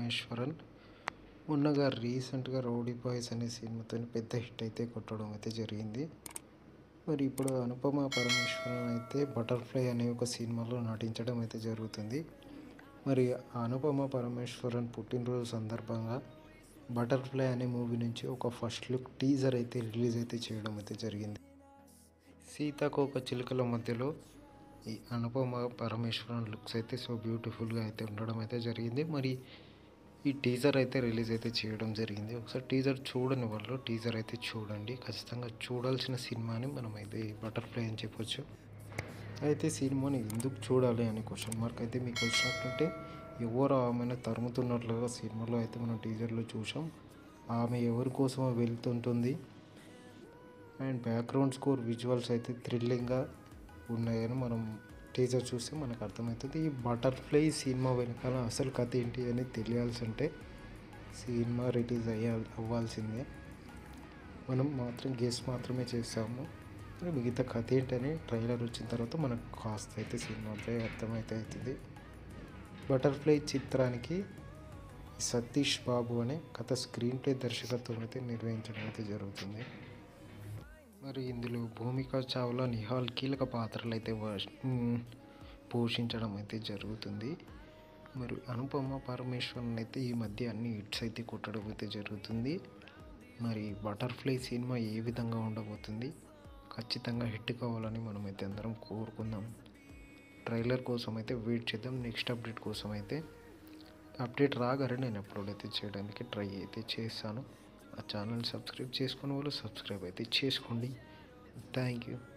పరమేశ్వరన్ మొన్నగా రీసెంట్గా rowdy boys అనే సినిమాతో పెద్ద హిట్ అయితే కొట్టడం అయితే జరిగింది మరి ఇప్పుడు అనుపమ పరమేశ్వరన్ అయితే బటర్ఫ్లై అనే ఒక సినిమాలో నటించడం అయితే జరుగుతుంది మరి ఆ అనుపమ పరమేశ్వరన్ పుట్టినరోజు సందర్భంగా బటర్ఫ్లై అనే మూవీ నుంచి ఒక ఫస్ట్ లుక్ టీజర్ అయితే రిలీజ్ అయితే చేయడం అయితే జరిగింది సీతాకోక చిలుకల మధ్యలో ఈ అనుపమ పరమేశ్వరన్ లుక్స్ అయితే సో బ్యూటిఫుల్గా అయితే ఉండడం అయితే జరిగింది మరి ఈ టీజర్ అయితే రిలీజ్ అయితే చేయడం జరిగింది ఒకసారి టీజర్ చూడని వాళ్ళు టీజర్ అయితే చూడండి ఖచ్చితంగా చూడాల్సిన సినిమాని మనం అయితే బటర్ఫ్లై అని చెప్పొచ్చు అయితే సినిమాని ఎందుకు చూడాలి అనే క్వశ్చన్ మార్క్ అయితే మీకు వచ్చినట్టుంటే ఎవరు ఆమెను తరుముతున్నట్లుగా సినిమాలో అయితే మనం టీజర్లో చూసాం ఆమె ఎవరి కోసమో వెళ్తుంటుంది అండ్ బ్యాక్గ్రౌండ్ స్కోర్ విజువల్స్ అయితే థ్రిల్లింగ్గా ఉన్నాయని మనం టీజర్ చూస్తే మనకు అర్థమవుతుంది ఈ బటర్ఫ్లై సినిమా వెనకాల అసలు కథ ఏంటి అని తెలియాల్సి అంటే సినిమా రిలీజ్ అయ్యా అవ్వాల్సిందే మనం మాత్రం గెస్ మాత్రమే చేస్తాము మరి మిగతా కథ ఏంటని ట్రైలర్ వచ్చిన తర్వాత మనకు కాస్త అయితే సినిమా అయితే అర్థమైతే అవుతుంది బటర్ఫ్లై చిత్రానికి సతీష్ బాబు అనే కథ స్క్రీన్ ప్లే దర్శకత్వం అయితే నిర్వహించడం అయితే జరుగుతుంది మరి ఇందులో భూమిక చావ్లా నిహాల్ కీలక పాత్రలు అయితే వ- ఉమ్, పోషించడం అయితే జరుగుతుంది మరి అనుపమ పరమేశ్వరన్ అయితే ఈ మధ్య అన్ని హిట్స్ అయితే కొట్టడం అయితే జరుగుతుంది మరి బటర్ఫ్లై సినిమా ఏ విధంగా ఉండబోతుంది ఖచ్చితంగా హిట్ కావాలని మనం అయితే అందరం కోరుకుందాం ట్రైలర్ కోసం అయితే వెయిట్ చేద్దాం నెక్స్ట్ అప్డేట్ కోసం అయితే అప్డేట్ రాగానే నేను అప్లోడ్ అయితే చేయడానికి ట్రై అయితే చేస్తాను ఆ ఛానల్ సబ్స్క్రైబ్ చేసుకునే వాళ్ళు సబ్స్క్రైబ్ అయితే చేసుకోండి థ్యాంక్ యూ